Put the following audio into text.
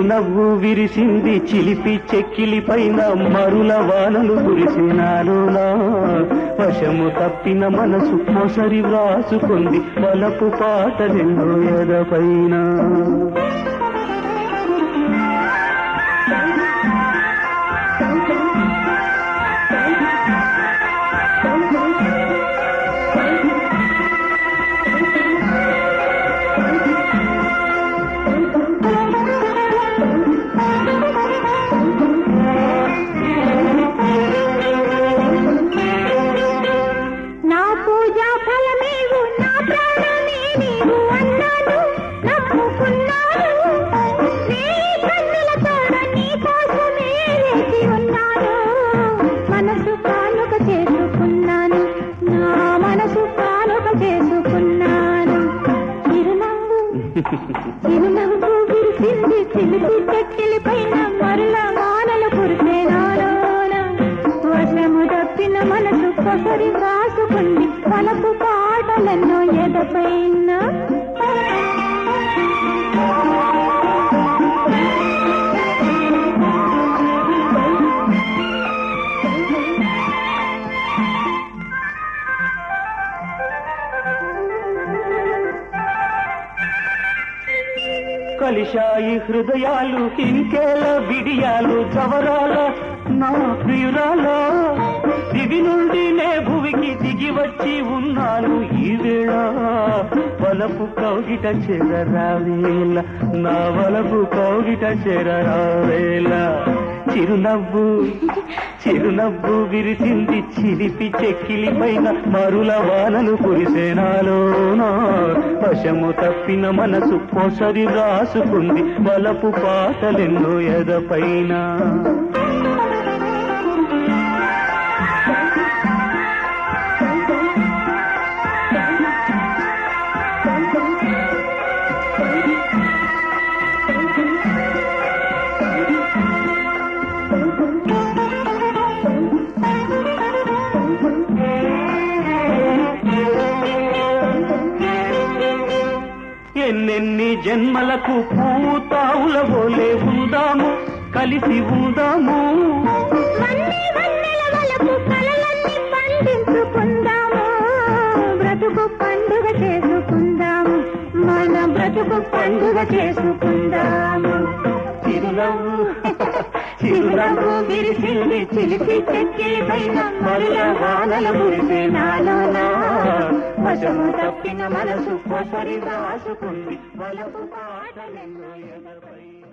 చిరునవ్వు విరిసింది చిలిపి చెక్కిలి పైన మరుల వానలు కురిసినాలోనా వశము తప్పిన మనసు మొసరి వ్రాసుకుంది వలపు పాటలెన్నో ఎదపైన నా పూజా ఫలమేవు నా ప్రాణమే నీవు అన్నాను నమ్ముకున్నాను నీ కన్నులతోడ నీ కోసమే వేచి ఉన్నాను మనసు కానుక చేసుకున్నాను నా మనసు కానుక చేసుకున్నాను చిరునవ్వు చిరునవ్వు విరిసింది చిలిపి చెక్కిలి పైన మరల వానలు కురిసేనాలోన వర్షము తప్పిన మనసు కొసరి రాసుకుంది పలపు పాటలెన్నో ఎదపైన కలిశాయి హృదయాలు ఇంకేల విడియాలు చవరాల నా ప్రియురాల దివి నుండి నే భువికి దిగి వచ్చి ఉన్నాను ఈ వేళ వలపు కౌగిట చెరరావేల నా వలపు కౌగిట చెరరావేల చిరునవ్వు చిరునవ్వు విరిసింది చిలిపి చెక్కిలి పైన మరుల వానలు కురిసేనాలోనా వశము తప్పిన మనసు పొసరి రాసుకుంది వలపు పాటలెన్నో ఎదపైన ఎన్నెన్ని జన్మలకు పూతావుల పోలే ఉందాము కలిసి ఉందాము వన్నె వన్నెల వలపు కలలన్నీ పండించుకుందాము బ్రతుకు పండుగ చేసుకుందాము మన బ్రతుకు పండుగ చేసుకుందాము చిరునవ్వు చిరునవ్వు విరిసింది చిలిపి చెక్కిలి పైన మరుల వానల కురిసే నాలోన వశము తప్పిన మనసు పొసరి రాసుకుంది వలపు పాటలెన్నో ఎదపై